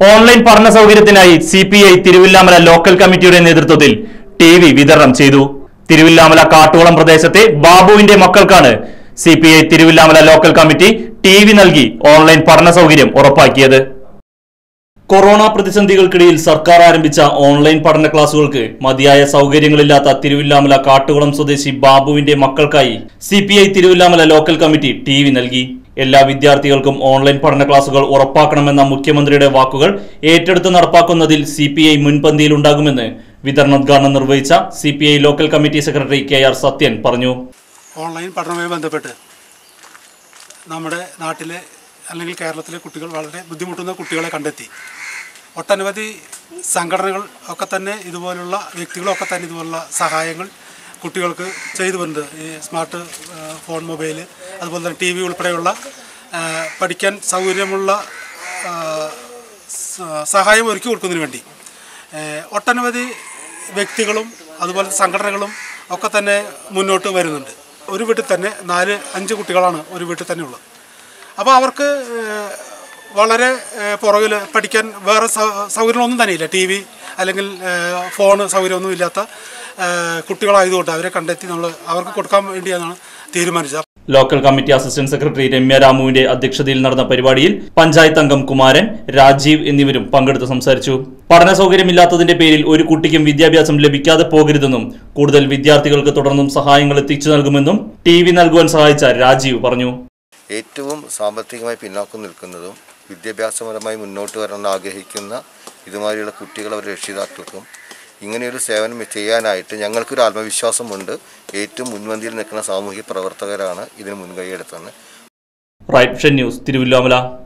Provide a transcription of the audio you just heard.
online പഠന സൗകര്യത്തിനായി C P I Thiruvilwamala local കമ്മിറ്റിയുടെ നേതൃത്വത്തിൽ ടി വി വിതരണം ചെയ്തു തിരുവില്ലാമല കാട്ടുകുളം പ്രദേശത്തെ ബാബുവിന്റെ മക്കൾക്കാണ് C P I Thiruvilwamala local committee T V നൽകി ഓൺലൈൻ പഠന സൗകര്യം ഉറപ്പാക്കിയത് കൊറോണ പ്രതിസന്ധികൾക്കിടയിൽ സർക്കാർ ആരംഭിച്ച ഓൺലൈൻ പഠന ക്ലാസുകൾക്ക് മതിയായ സൗകര്യങ്ങളില്ലാത്ത തിരുവില്ലാമല കാട്ടുകുളം സ്വദേശി ബാബുവിന്റെ മക്കൾക്കായി C P I Thiruvilwamala local committee T V നൽകി എല്ലാ വിദ്യാർത്ഥികൾക്കും ഓൺലൈൻ പഠന ക്ലാസുകൾ ഉറപ്പാക്കണമെന്ന മുഖ്യമന്ത്രിയുടെ വാക്കുകൾ ഏറ്റെടുത്ത് നടപ്പാക്കുന്നതിൽ സി പി ഐ മുൻപന്തിയിലുണ്ടാകുമെന്ന് വിതരണോദ്ഘാടനം നിർവഹിച്ച C P I local committee secretary K R Sathyan പറഞ്ഞു ഓൺലൈൻ പഠനവുമായി ബന്ധപ്പെട്ട് നമ്മുടെ നാട്ടിലെ അല്ലെങ്കിൽ കേരളത്തിലെ കുട്ടികൾ വളരെ ബുദ്ധിമുട്ടുന്ന കുട്ടികളെ കണ്ടെത്തി ഒട്ടനവധി സംഘടനകൾ ഒക്കെ തന്നെ ഇതുപോലുള്ള വ്യക്തികളൊക്കെ തന്നെ ഇതുപോലുള്ള സഹായങ്ങൾ കുട്ടികൾക്ക് ചെയ്തു വരുന്നുണ്ട് ഈ സ്മാർട്ട് ആ, ഫോൺ മൊബൈൽ അതുപോലെ തന്നെ ടി വി ഉൾപ്പെടെയുള്ള ആ, പഠിക്കാൻ സൗകര്യമുള്ള ആ, സ- സഹായം ഒരുക്കി കൊടുക്കുന്നതിന് വേണ്ടി ഏഹ് ഒട്ടനവധി വ്യക്തികളും അതുപോലെ സംഘടനകളും ഒക്കെ തന്നെ മുന്നോട്ട് വരുന്നുണ്ട് ഒരു വീട്ടിൽ തന്നെ നാല് അഞ്ച് കുട്ടികളാണ് ഒരു വീട്ടിൽ തന്നെ ഉള്ളത് അപ്പോൾ അവർക്ക് ഏഹ് വളരെ ഏഹ് പുറകിൽ പഠിക്കാൻ വേറെ സൗ- സൗകര്യങ്ങളൊന്നും തന്നെയില്ല ടി വി അല്ലെങ്കിൽ ഏഹ് ഫോണ് സൗകര്യമൊന്നും ഇല്ലാത്ത ഏഹ് കുട്ടികളായതുകൊണ്ട് അവരെ കണ്ടെത്തി നമ്മൾ അവർക്ക് കൊടുക്കാൻ വേണ്ടിയാണ് തീരുമാനിച്ചത് local committee assistant secretary Ramya രാമുവിന്റെ അധ്യക്ഷതയിൽ നടന്ന പരിപാടിയിൽ പഞ്ചായത്ത് അംഗം കുമാരൻ രാജീവ് എന്നിവരും പങ്കെടുത്ത് സംസാരിച്ചു പഠന സൗകര്യമില്ലാത്തതിന്റെ പേരിൽ ഒരു കുട്ടിക്കും വിദ്യാഭ്യാസം ലഭിക്കാതെ പോകരുതെന്നും കൂടുതൽ വിദ്യാർത്ഥികൾക്ക് തുടർന്നും സഹായങ്ങൾ എത്തിച്ചു നൽകുമെന്നും ടി വി നൽകുവാൻ സഹായിച്ച രാജീവ് പറഞ്ഞു ഏറ്റവും സാമ്പത്തികമായി പിന്നോക്കം നിൽക്കുന്നതും വിദ്യാഭ്യാസപരമായി മുന്നോട്ട് വരണമെന്ന് ആഗ്രഹിക്കുന്ന ഇതുമാതിരിയുള്ള കുട്ടികൾ അവരുടെ രക്ഷിതാക്കൾക്കും ഇങ്ങനെയൊരു സേവനം ചെയ്യാനായിട്ട് ഞങ്ങൾക്കൊരു ആത്മവിശ്വാസമുണ്ട് ഏറ്റവും മുൻപന്തിയിൽ നിൽക്കുന്ന സാമൂഹിക പ്രവർത്തകരാണ് ഇതിന് മുൻകൈ എടുത്തത് റൈറ്റ് വിഷൻ ന്യൂസ് തിരുവല്ലോമല